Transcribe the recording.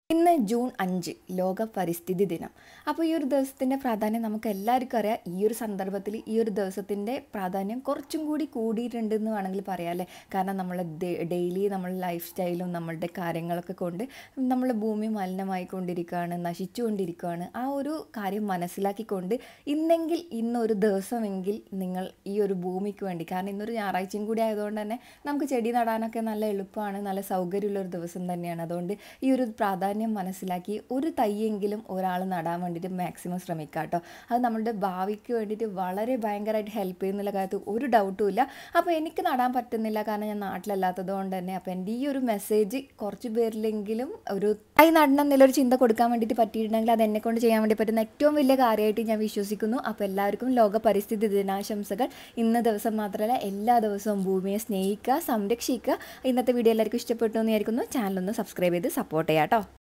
ഇന്ന് ജൂൺ അഞ്ച് ലോക പരിസ്ഥിതി ദിനം അപ്പോൾ ഈ ഒരു ദിവസത്തിൻ്റെ പ്രാധാന്യം നമുക്ക് എല്ലാവർക്കും അറിയാം ഈ ഒരു സന്ദർഭത്തിൽ ഈ ഒരു ദിവസത്തിൻ്റെ പ്രാധാന്യം കുറച്ചും കൂടി കൂടിയിട്ടുണ്ട് എന്ന് വേണമെങ്കിൽ പറയാം അല്ലേ കാരണം നമ്മൾ ഡെയിലി നമ്മൾ ലൈഫ് സ്റ്റൈലും നമ്മളുടെ കാര്യങ്ങളൊക്കെ കൊണ്ട് നമ്മൾ ഭൂമി മലിനമായിക്കൊണ്ടിരിക്കുകയാണ് നശിച്ചുകൊണ്ടിരിക്കുകയാണ് ആ ഒരു കാര്യം മനസ്സിലാക്കിക്കൊണ്ട് ഇന്നെങ്കിൽ ഇന്നൊരു ദിവസമെങ്കിൽ നിങ്ങൾ ഈ ഒരു ഭൂമിക്ക് വേണ്ടി കാരണം ഇന്നൊരു ഞായറാഴ്ചയും കൂടി ആയതുകൊണ്ട് തന്നെ നമുക്ക് ചെടി നടാനൊക്കെ നല്ല എളുപ്പമാണ് നല്ല സൗകര്യമുള്ള ഒരു ദിവസം തന്നെയാണ് അതുകൊണ്ട് ഈ ഒരു പ്രാധാന്യം മനസ്സിലാക്കി ഒരു തൈയെങ്കിലും ഒരാൾ നടാൻ വേണ്ടിയിട്ട് മാക്സിമം ശ്രമിക്കുക കേട്ടോ അത് നമ്മളുടെ ഭാവിക്ക് വേണ്ടിയിട്ട് വളരെ ഭയങ്കരമായിട്ട് ഹെൽപ്പ് ചെയ്യുന്നുള്ള കാര്യത്തിൽ ഒരു ഡൗട്ടും ഇല്ല അപ്പോൾ എനിക്ക് നടാൻ പറ്റുന്നില്ല കാരണം ഞാൻ നാട്ടിലല്ലാത്തത് കൊണ്ട് തന്നെ അപ്പോൾ എൻ്റെ ഈ ഒരു മെസ്സേജ് കുറച്ച് പേരിലെങ്കിലും ഒരു തൈ നടണം എന്നുള്ളൊരു ചിന്ത കൊടുക്കാൻ വേണ്ടിയിട്ട് പറ്റിയിട്ടുണ്ടെങ്കിൽ അത് എന്നെ കൊണ്ട് ചെയ്യാൻ വേണ്ടി പറ്റുന്ന ഏറ്റവും വലിയ കാര്യമായിട്ട് ഞാൻ വിശ്വസിക്കുന്നു അപ്പോൾ എല്ലാവർക്കും ലോക പരിസ്ഥിതി ദിനാശംസകൾ ഇന്ന ദിവസം മാത്രമല്ല എല്ലാ ദിവസവും ഭൂമിയെ സ്നേഹിക്കുക സംരക്ഷിക്കുക ഇന്നത്തെ വീഡിയോ എല്ലാവർക്കും ഇഷ്ടപ്പെട്ടു എന്ന് വിചാരിക്കുന്നു ചാനലൊന്ന് സബ്സ്ക്രൈബ് ചെയ്ത് സപ്പോർട്ട് ചെയ്യാം കേട്ടോ